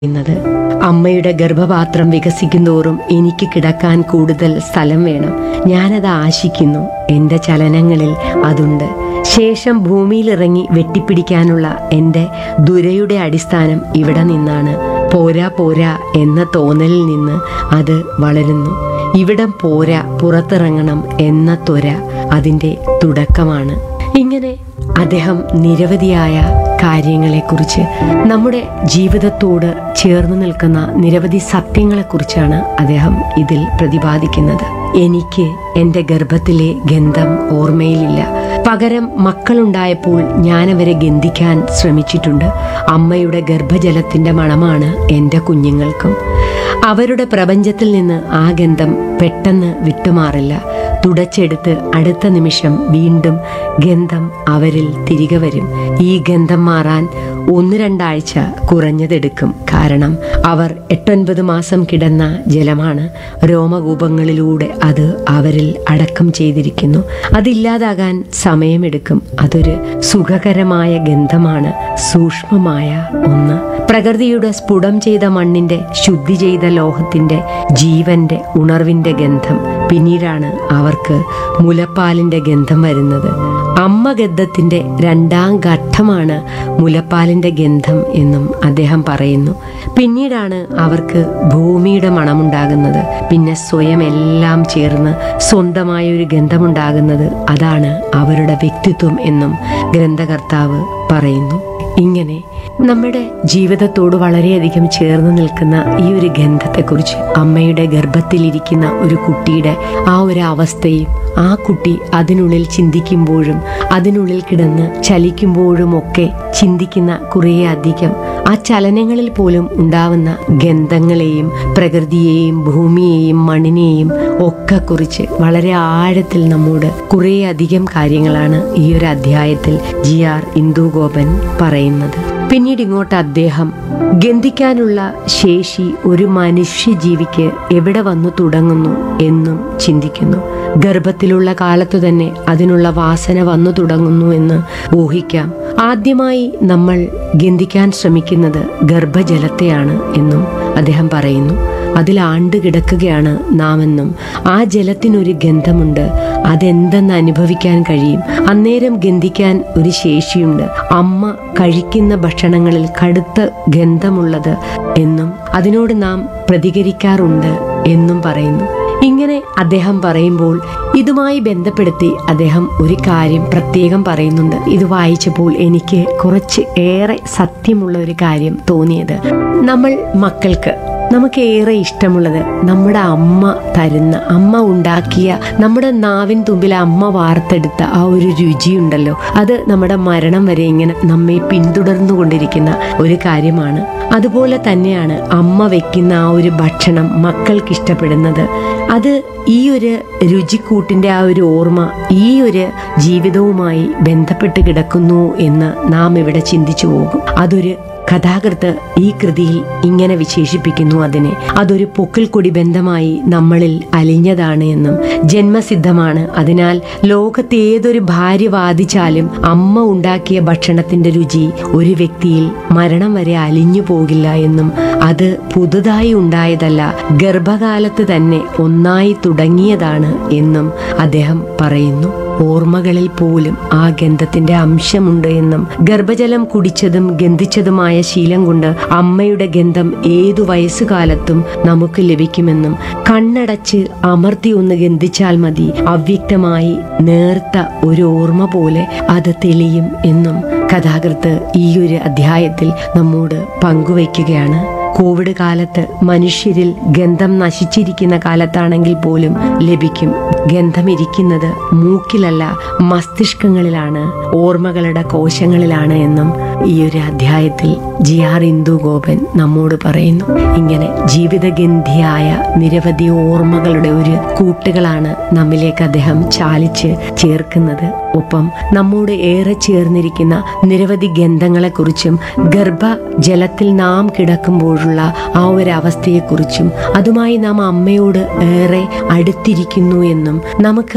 പറയുന്നത് അമ്മയുടെ ഗർഭപാത്രം വികസിക്കുന്തോറും എനിക്ക് കിടക്കാൻ കൂടുതൽ സ്ഥലം വേണം ഞാനത് ആശിക്കുന്നു എൻ്റെ ചലനങ്ങളിൽ അതുണ്ട് ശേഷം ഭൂമിയിലിറങ്ങി വെട്ടിപ്പിടിക്കാനുള്ള എൻ്റെ ദുരയുടെ അടിസ്ഥാനം ഇവിടെ നിന്നാണ് പോരാ പോരാ എന്ന തോന്നലിൽ നിന്ന് അത് വളരുന്നു ഇവിടം പോരാ പുറത്തിറങ്ങണം എന്ന ത്വര അതിൻ്റെ തുടക്കമാണ് ഇങ്ങനെ അദ്ദേഹം നിരവധിയായ കാര്യങ്ങളെക്കുറിച്ച് നമ്മുടെ ജീവിതത്തോട് ചേർന്ന് നിൽക്കുന്ന നിരവധി സത്യങ്ങളെക്കുറിച്ചാണ് അദ്ദേഹം ഇതിൽ പ്രതിപാദിക്കുന്നത് എനിക്ക് എൻ്റെ ഗർഭത്തിലെ ഗന്ധം ഓർമ്മയിലില്ല പകരം മക്കളുണ്ടായപ്പോൾ ഞാനവരെ ഗന്ധിക്കാൻ ശ്രമിച്ചിട്ടുണ്ട് അമ്മയുടെ ഗർഭജലത്തിൻ്റെ മണമാണ് എൻ്റെ കുഞ്ഞുങ്ങൾക്കും അവരുടെ പ്രപഞ്ചത്തിൽ നിന്ന് ആ ഗന്ധം പെട്ടെന്ന് വിട്ടുമാറില്ല തുടച്ചെടുത്ത് അടുത്ത നിമിഷം വീണ്ടും ഗന്ധം അവരിൽ തിരികെ വരും ഈ ഗന്ധം മാറാൻ ഒന്ന് രണ്ടാഴ്ച കുറഞ്ഞതെടുക്കും കാരണം അവർ എട്ടൊൻപത് മാസം കിടന്ന ജലമാണ് രോമകൂപങ്ങളിലൂടെ അത് അവരിൽ അടക്കം ചെയ്തിരിക്കുന്നു അതില്ലാതാകാൻ സമയമെടുക്കും അതൊരു സുഖകരമായ ഗന്ധമാണ് സൂക്ഷ്മമായ ഒന്ന് പ്രകൃതിയുടെ സ്ഫുടം ചെയ്ത മണ്ണിന്റെ ശുദ്ധി ചെയ്ത ലോഹത്തിന്റെ ജീവന്റെ ഉണർവിന്റെ ഗന്ധം പിന്നീടാണ് അവർക്ക് മുലപ്പാലിന്റെ ഗന്ധം വരുന്നത് അമ്മ ഗന്ധത്തിന്റെ രണ്ടാം ഘട്ടമാണ് മുലപ്പാലിന്റെ ഗന്ധം എന്നും അദ്ദേഹം പറയുന്നു പിന്നീടാണ് അവർക്ക് ഭൂമിയുടെ മണമുണ്ടാകുന്നത് പിന്നെ സ്വയം എല്ലാം ചേർന്ന് സ്വന്തമായ ഒരു ഗന്ധമുണ്ടാകുന്നത് അതാണ് അവരുടെ വ്യക്തിത്വം എന്നും ഗ്രന്ഥകർത്താവ് പറയുന്നു ഇങ്ങനെ നമ്മുടെ ജീവിതത്തോട് വളരെയധികം ചേർന്ന് നിൽക്കുന്ന ഈ ഒരു ഗന്ധത്തെക്കുറിച്ച് അമ്മയുടെ ഗർഭത്തിലിരിക്കുന്ന ഒരു കുട്ടിയുടെ ആ ഒരു അവസ്ഥയും ആ കുട്ടി അതിനുള്ളിൽ ചിന്തിക്കുമ്പോഴും അതിനുള്ളിൽ കിടന്ന് ചലിക്കുമ്പോഴും ഒക്കെ ചിന്തിക്കുന്ന കുറേ അധികം ആ ചലനങ്ങളിൽ പോലും ഉണ്ടാവുന്ന ഗന്ധങ്ങളെയും പ്രകൃതിയെയും ഭൂമിയെയും മണ്ണിനെയും ഒക്കെ കുറിച്ച് വളരെ ആഴത്തിൽ നമ്മോട് കുറേ അധികം കാര്യങ്ങളാണ് ഈ ഒരു അധ്യായത്തിൽ ജി ആർ ഇന്ദുഗോപൻ പറയുന്നത് പിന്നീട് ഇങ്ങോട്ട് അദ്ദേഹം ഗന്ധിക്കാനുള്ള ശേഷി ഒരു മനുഷ്യജീവിക്ക് എവിടെ വന്നു തുടങ്ങുന്നു എന്നും ചിന്തിക്കുന്നു ഗർഭത്തിലുള്ള കാലത്തു തന്നെ അതിനുള്ള വാസന വന്നു തുടങ്ങുന്നു എന്ന് ഊഹിക്കാം ആദ്യമായി നമ്മൾ ഗന്ധിക്കാൻ ശ്രമിക്കുന്നത് ഗർഭജലത്തെയാണ് എന്നും അദ്ദേഹം പറയുന്നു അതിൽ ആണ്ട് കിടക്കുകയാണ് നാമെന്നും ആ ജലത്തിനൊരു ഗന്ധമുണ്ട് അതെന്തെന്ന് അനുഭവിക്കാൻ കഴിയും അന്നേരം ഗന്ധിക്കാൻ ഒരു ശേഷിയുണ്ട് അമ്മ കഴിക്കുന്ന ഭക്ഷണങ്ങളിൽ കടുത്ത ഗന്ധമുള്ളത് എന്നും അതിനോട് നാം പ്രതികരിക്കാറുണ്ട് എന്നും പറയുന്നു ഇങ്ങനെ അദ്ദേഹം പറയുമ്പോൾ ഇതുമായി ബന്ധപ്പെടുത്തി അദ്ദേഹം ഒരു കാര്യം പ്രത്യേകം പറയുന്നുണ്ട് ഇത് വായിച്ചപ്പോൾ എനിക്ക് കുറച്ച് ഏറെ സത്യമുള്ള ഒരു കാര്യം തോന്നിയത് നമ്മൾ മക്കൾക്ക് നമുക്ക് ഏറെ ഇഷ്ടമുള്ളത് നമ്മുടെ അമ്മ തരുന്ന അമ്മ ഉണ്ടാക്കിയ നമ്മുടെ നാവിൻ തുമ്പിൽ അമ്മ വാർത്തെടുത്ത ആ ഒരു രുചിയുണ്ടല്ലോ അത് നമ്മുടെ മരണം വരെ ഇങ്ങനെ നമ്മെ പിന്തുടർന്നു കൊണ്ടിരിക്കുന്ന ഒരു കാര്യമാണ് അതുപോലെ തന്നെയാണ് അമ്മ വെക്കുന്ന ആ ഒരു ഭക്ഷണം മക്കൾക്ക് ഇഷ്ടപ്പെടുന്നത് അത് ഈ ഒരു രുചിക്കൂട്ടിന്റെ ആ ഒരു ഓർമ്മ ഈ ഒരു ജീവിതവുമായി ബന്ധപ്പെട്ട് കിടക്കുന്നു എന്ന് നാം ഇവിടെ ചിന്തിച്ചു പോകും അതൊരു കഥാകൃത്ത് ഈ കൃതിയിൽ ഇങ്ങനെ വിശേഷിപ്പിക്കുന്നു അതിനെ അതൊരു പൊക്കിൾക്കൊടി ബന്ധമായി നമ്മളിൽ അലിഞ്ഞതാണ് എന്നും ജന്മസിദ്ധമാണ് അതിനാൽ ലോകത്ത് ഏതൊരു ഭാര്യ വാദിച്ചാലും അമ്മ ഉണ്ടാക്കിയ ഭക്ഷണത്തിന്റെ രുചി ഒരു വ്യക്തിയിൽ മരണം വരെ അലിഞ്ഞു പോകില്ല എന്നും അത് പുതുതായി ഉണ്ടായതല്ല ഗർഭകാലത്ത് തന്നെ ഒന്നായി തുടങ്ങിയതാണ് എന്നും അദ്ദേഹം പറയുന്നു ഓർമ്മകളിൽ പോലും ആ ഗന്ധത്തിന്റെ അംശമുണ്ട് എന്നും ഗർഭജലം കുടിച്ചതും ഗന്ധിച്ചതുമായ ശീലം കൊണ്ട് അമ്മയുടെ ഗന്ധം ഏതു വയസ്സുകാലത്തും നമുക്ക് ലഭിക്കുമെന്നും കണ്ണടച്ച് അമർത്തി ഒന്ന് ഗന്ധിച്ചാൽ മതി അവ്യക്തമായി നേർത്ത ഒരു ഓർമ്മ പോലെ അത് തെളിയും എന്നും കഥാകൃത്ത് ഈ ഒരു അധ്യായത്തിൽ നമ്മോട് പങ്കുവയ്ക്കുകയാണ് കോവിഡ് കാലത്ത് മനുഷ്യരിൽ ഗന്ധം നശിച്ചിരിക്കുന്ന കാലത്താണെങ്കിൽ പോലും ലഭിക്കും ഗന്ധമിരിക്കുന്നത് മൂക്കിലല്ല മസ്തിഷ്കങ്ങളിലാണ് ഓർമ്മകളുടെ കോശങ്ങളിലാണ് എന്നും ഈ ഒരു അധ്യായത്തിൽ ജി ആർ ഇന്ദു ഗോപൻ നമ്മോട് പറയുന്നു ഇങ്ങനെ ജീവിതഗന്ധിയായ നിരവധി ഓർമ്മകളുടെ ഒരു കൂട്ടുകളാണ് നമ്മിലേക്ക് അദ്ദേഹം ചാലിച്ച് ചേർക്കുന്നത് ഒപ്പം നമ്മോട് ഏറെ ചേർന്നിരിക്കുന്ന നിരവധി ഗന്ധങ്ങളെക്കുറിച്ചും ഗർഭജലത്തിൽ നാം കിടക്കുമ്പോഴുള്ള ആ ഒരു അവസ്ഥയെക്കുറിച്ചും അതുമായി നാം അമ്മയോട് ഏറെ അടുത്തിരിക്കുന്നു എന്നും നമുക്ക്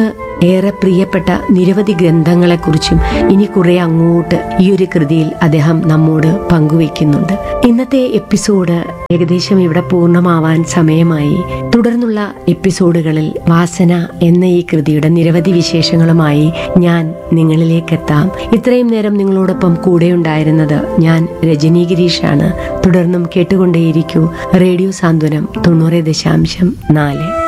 ഏറെ പ്രിയപ്പെട്ട നിരവധി ഗ്രന്ഥങ്ങളെക്കുറിച്ചും ഇനി കുറെ അങ്ങോട്ട് ഈ ഒരു കൃതിയിൽ അദ്ദേഹം നമ്മോട് പങ്കുവെക്കുന്നുണ്ട് ഇന്നത്തെ എപ്പിസോഡ് ഏകദേശം ഇവിടെ പൂർണ്ണമാവാൻ സമയമായി തുടർന്നുള്ള എപ്പിസോഡുകളിൽ വാസന എന്ന ഈ കൃതിയുടെ നിരവധി വിശേഷങ്ങളുമായി ഞാൻ നിങ്ങളിലേക്ക് എത്താം ഇത്രയും നേരം നിങ്ങളോടൊപ്പം കൂടെ ഉണ്ടായിരുന്നത് ഞാൻ രജനി ഗിരീഷാണ് തുടർന്നും കേട്ടുകൊണ്ടേയിരിക്കൂ റേഡിയോ സാന്ത്വനം തൊണ്ണൂറ് ദശാംശം നാല്